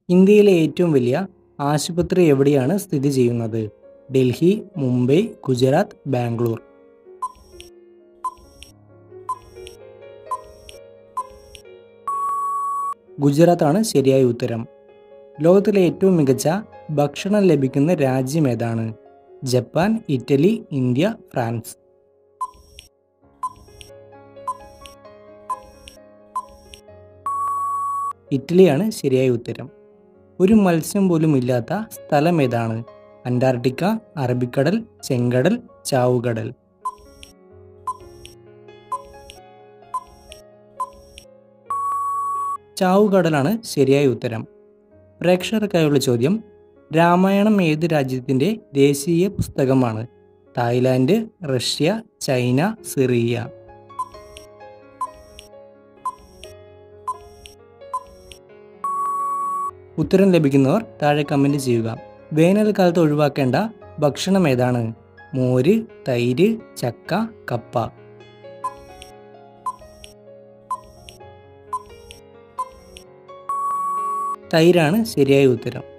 ഇന്ത്യയിലെ ഏറ്റവും വലിയ ആശുപത്രി എവിടെയാണ് സ്ഥിതി ചെയ്യുന്നത് ഡൽഹി മുംബൈ ഗുജറാത്ത് ബാംഗ്ലൂർ ഗുജറാത്താണ് ശരിയായ ഉത്തരം ലോകത്തിലെ ഏറ്റവും മികച്ച ഭക്ഷണം ലഭിക്കുന്ന രാജ്യം ഏതാണ് ജപ്പാൻ ഇറ്റലി ഇന്ത്യ ഫ്രാൻസ് ഇറ്റലിയാണ് ശരിയായ ഉത്തരം ഒരു മത്സ്യം പോലും ഇല്ലാത്ത സ്ഥലം ഏതാണ് അന്റാർട്ടിക്ക അറബിക്കടൽ ചെങ്കടൽ ചാവുകടൽ ചാവുകടലാണ് ശരിയായ ഉത്തരം പ്രേക്ഷകർക്കായുള്ള ചോദ്യം രാമായണം ഏത് രാജ്യത്തിൻ്റെ ദേശീയ പുസ്തകമാണ് തായ്ലാൻഡ് റഷ്യ ചൈന സിറിയ ഉത്തരം ലഭിക്കുന്നവർ താഴെ കമൻറ്റ് ചെയ്യുക വേനൽക്കാലത്ത് ഒഴിവാക്കേണ്ട ഭക്ഷണം ഏതാണ് മോര് തൈര് ചക്ക കപ്പ തൈരാണ് ശരിയായ ഉത്തരം